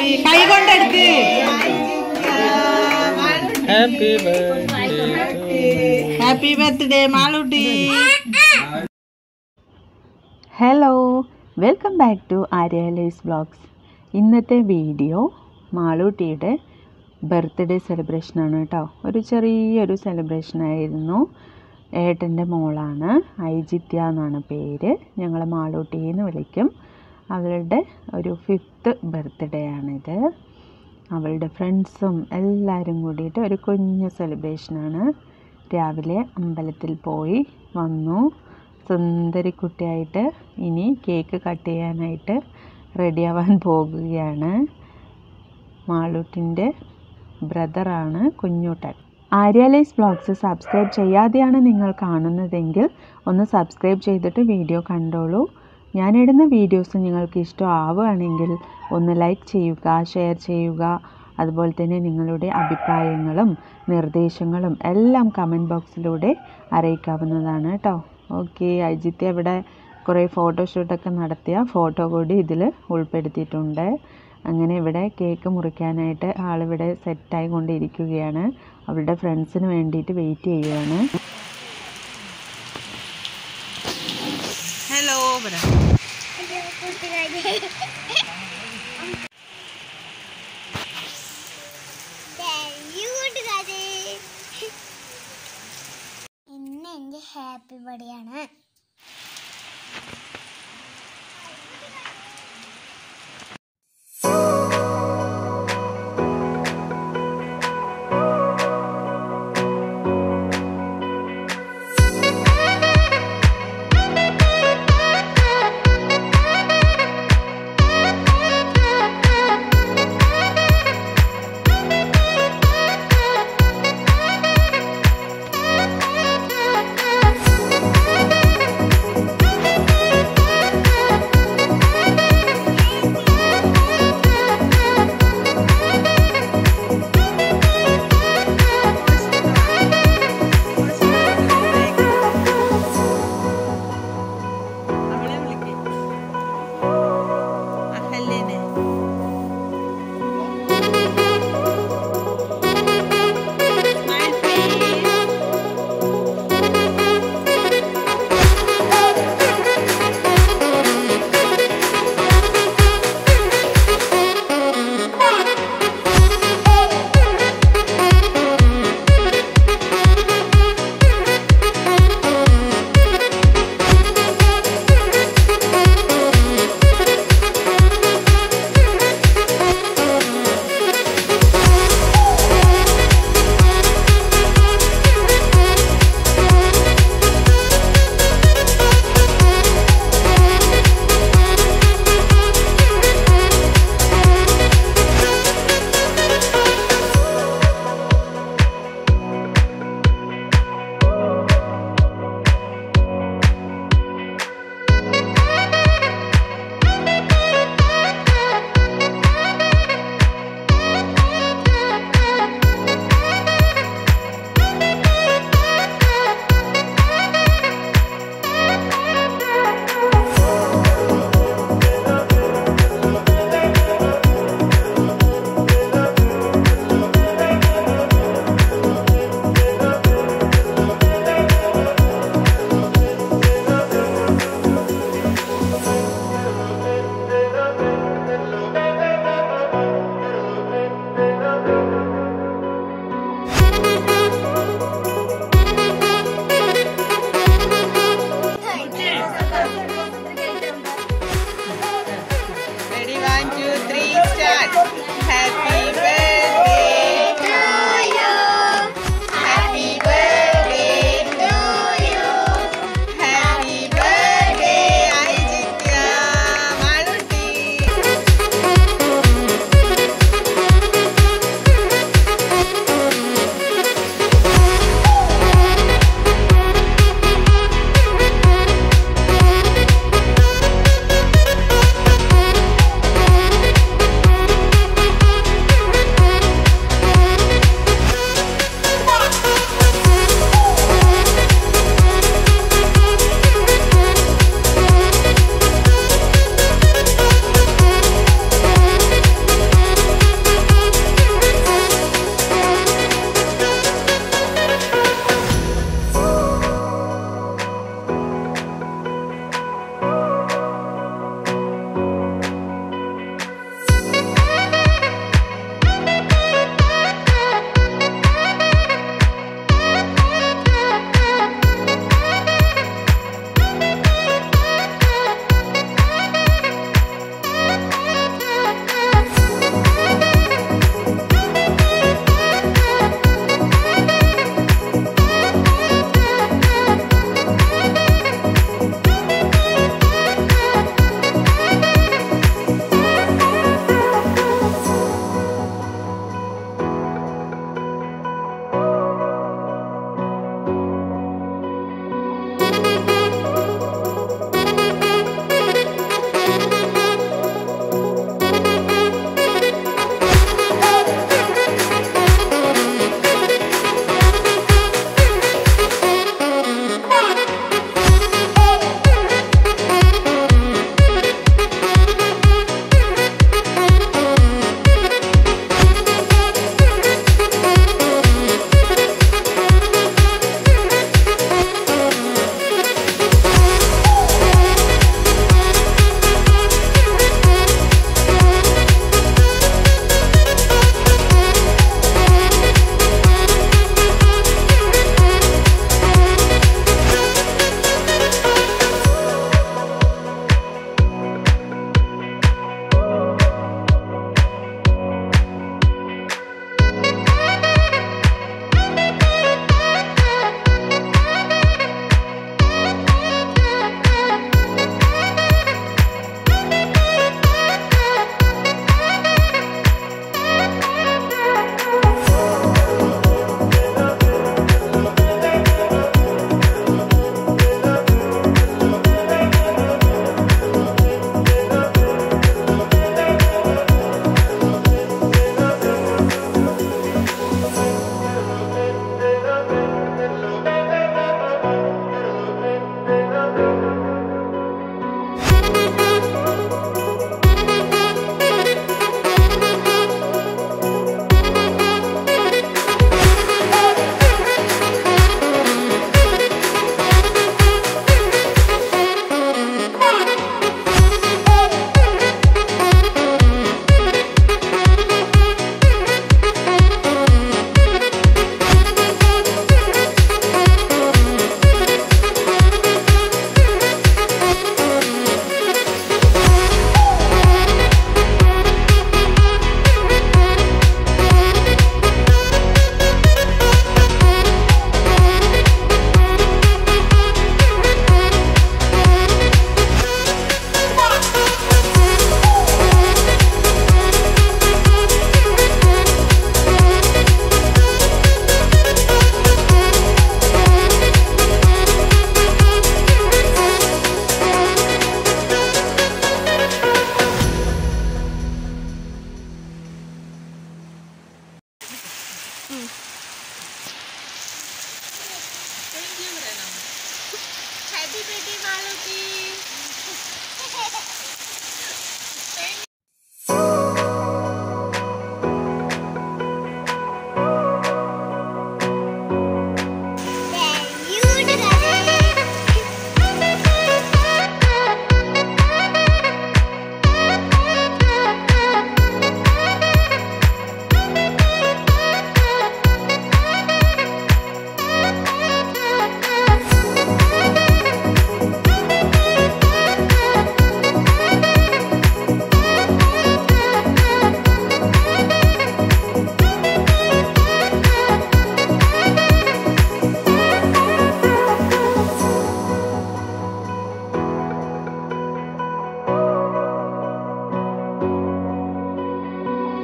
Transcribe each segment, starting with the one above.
happy കൈ കൊണ്ടെടുക്ക് happy birthday happy birthday Malootty hello welcome back to Aryalise vlogs ഇന്നത്തെ video മാളൂട്ടിയുടെ ബർത്ത്ഡേ സെലിബ്രേഷനാണ് കേട്ടോ ഒരു ചെറിയൊരു സെലിബ്രേഷനായിരുന്നു ഏട്ടൻ്റെ മോളാണ് ഐജിത്യ എന്നാണ് പേര് ഞങ്ങൾ മാളൂട്ടി എന്ന് വിളിക്കും അവളുടെ ഒരു ഫിഫ്ത്ത് ബർത്ത്ഡേ ആണിത് അവളുടെ ഫ്രണ്ട്സും എല്ലാവരും കൂടിയിട്ട് ഒരു കുഞ്ഞു സെലിബ്രേഷനാണ് രാവിലെ അമ്പലത്തിൽ പോയി വന്നു സുന്ദരിക്കുട്ടിയായിട്ട് ഇനി കേക്ക് കട്ട് ചെയ്യാനായിട്ട് റെഡിയാവാൻ പോകുകയാണ് മാളൂട്ടിൻ്റെ ബ്രദറാണ് കുഞ്ഞൂട്ടൻ ആര്യാലൈസ് ബ്ലോഗ്സ് സബ്സ്ക്രൈബ് ചെയ്യാതെയാണ് നിങ്ങൾ കാണുന്നതെങ്കിൽ ഒന്ന് സബ്സ്ക്രൈബ് ചെയ്തിട്ട് വീഡിയോ കണ്ടോളൂ ഞാനിടുന്ന വീഡിയോസ് നിങ്ങൾക്ക് ഇഷ്ടമാവുകയാണെങ്കിൽ ഒന്ന് ലൈക്ക് ചെയ്യുക ഷെയർ ചെയ്യുക അതുപോലെ തന്നെ നിങ്ങളുടെ അഭിപ്രായങ്ങളും നിർദ്ദേശങ്ങളും എല്ലാം കമൻറ്റ് ബോക്സിലൂടെ അറിയിക്കാവുന്നതാണ് കേട്ടോ ഓക്കെ അജിത്ത് ഇവിടെ കുറേ ഫോട്ടോഷൂട്ടൊക്കെ നടത്തിയ ഫോട്ടോ കൂടി ഇതിൽ ഉൾപ്പെടുത്തിയിട്ടുണ്ട് അങ്ങനെ ഇവിടെ കേക്ക് മുറിക്കാനായിട്ട് ആളിവിടെ സെറ്റായി കൊണ്ടിരിക്കുകയാണ് അവളുടെ ഫ്രണ്ട്സിന് വേണ്ടിയിട്ട് വെയിറ്റ് ചെയ്യുകയാണ് ഹലോ പറ ഇന്ന് എൻ്റെ ഹാപ്പി ബർത്ത്ഡേ ആണ്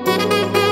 ഹാപ്പി